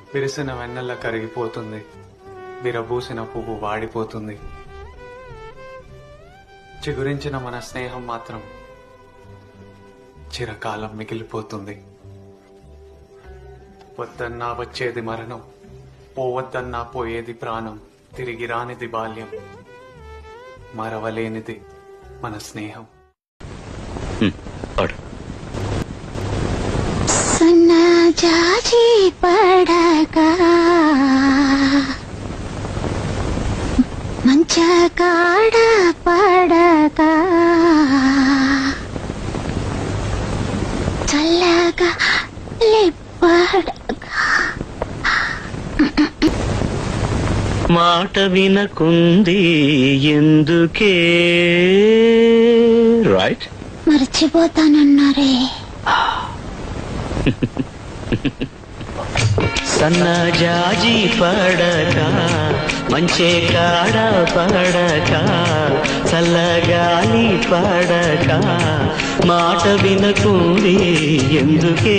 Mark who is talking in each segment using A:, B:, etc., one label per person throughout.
A: విరిసిన వెన్నెల కరిగిపోతుంది విరబూసిన పువ్వు వాడిపోతుంది చిగురించిన మన స్నేహం మాత్రం చిరకాలం మిగిలిపోతుంది వద్దన్నా వచ్చేది మరణం పోవద్దన్నా పోయేది ప్రాణం తిరిగి రానిది బాల్యం మరవలేనిది మన స్నేహం
B: పాడు
C: సన్నజాజి పడక మంచ కాడ పడక చల్లగా లిప్పడక
B: మాట వినకుంది ఎందుకే రైట్
C: మర్చిపోతానన్నారే
B: సన్నజాజి పడక మంచే కాడ పడక చల్లగాలి పడక మాట వినకుంది ఎందుకే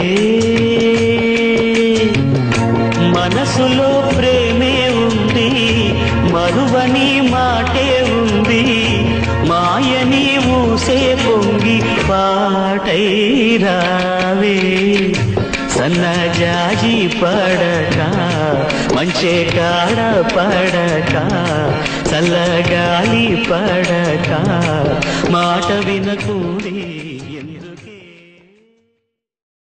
B: మనసులో ప్రేమే ఉంది మరువని మాటే ఉంది మాయని ఊసే పొంగి పాటై రావే సన్నజాజి పడక మంచే కాడ పడక చల్లగాలి పడక మాట వినకూడే